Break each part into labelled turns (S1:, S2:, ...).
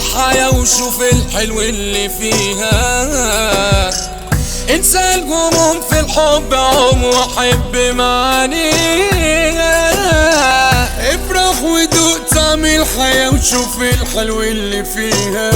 S1: الحياة وشوف الحلو اللي فيها انسى الهموم في الحب عم وحب معانيها افرح ودوق طعم الحياة وشوف الحلو اللي فيها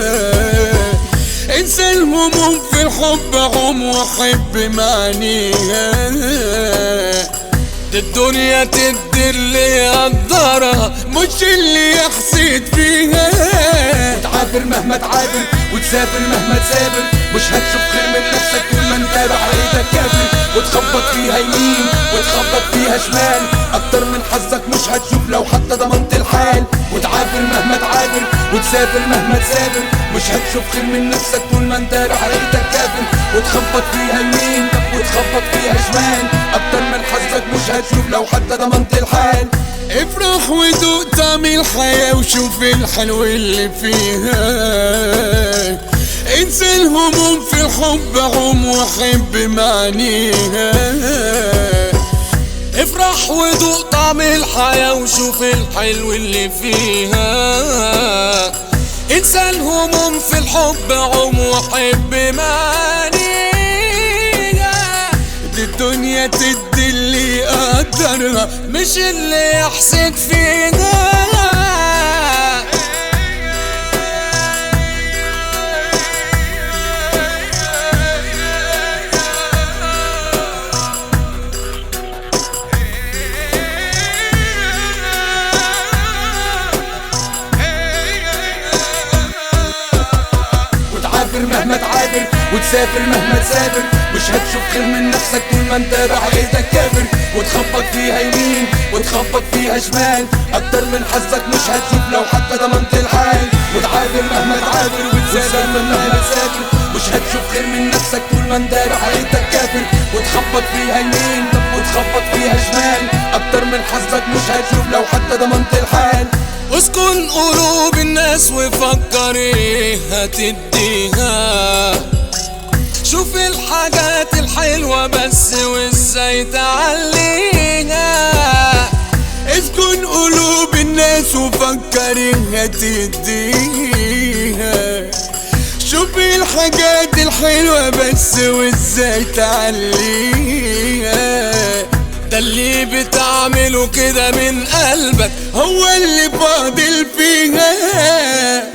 S1: انسى الهموم في الحب عم وحب معانيها دي الدنيا تدي اللي يقدرها مش اللي يحسد فيها
S2: تعافر مهما تعافر وتسافر مهما تسافر مش هتشوف خير من نفسك طول ما انت بعيدك كافر وتخبط فيها يمين وتخبط فيها شمال اكتر من حظك مش هتشوف لو حتى ضمنت الحال وتعافر مهما تعافر وتسافر مهما تسافر مش هتشوف خير من نفسك طول ما انت بعيدك كافر وتخبط فيها يمين وتخبط فيها شمال اكتر من حظك مش هتشوف لو حتى ضمنت الحال
S1: افرح ودوق طعم الحياة وشوف الحلو اللي فيها انسى الهموم في الحب عم وحب معانيها افرح وذوق طعم الحياة وشوف الحلو اللي فيها انسى الهموم في الحب عم وحب معانيها دي الدنيا تدي اللي يقدرها مش اللي يحسد فيها
S2: وتعافر مهما تعافر وتسافر مهما تسافر مش هتشوف خير من نفسك طول ما انت بعيدك كافر وتخبط فيها يمين وتخبط فيها شمال اكتر من حظك مش هتشوف لو حتى ضمنت الحال وتعافر مهما تعافر وتسافر مهما تسافر مش هتشوف خير من نفسك طول ما انت بعيدك كافر وتخبط فيها يمين وتخبط فيها شمال اكتر من حظك مش هتشوف لو حتى ضمنت الحال
S1: اسكن قلوب الناس وفكر ايه هتديها شوف الحاجات الحلوة بس وازاي تعليها اسكن قلوب الناس وفكر ايه هتديها شوف الحاجات الحلوة بس وازاي تعليها ده اللي بتعمله كده من قلبك هو اللي فاضل فيها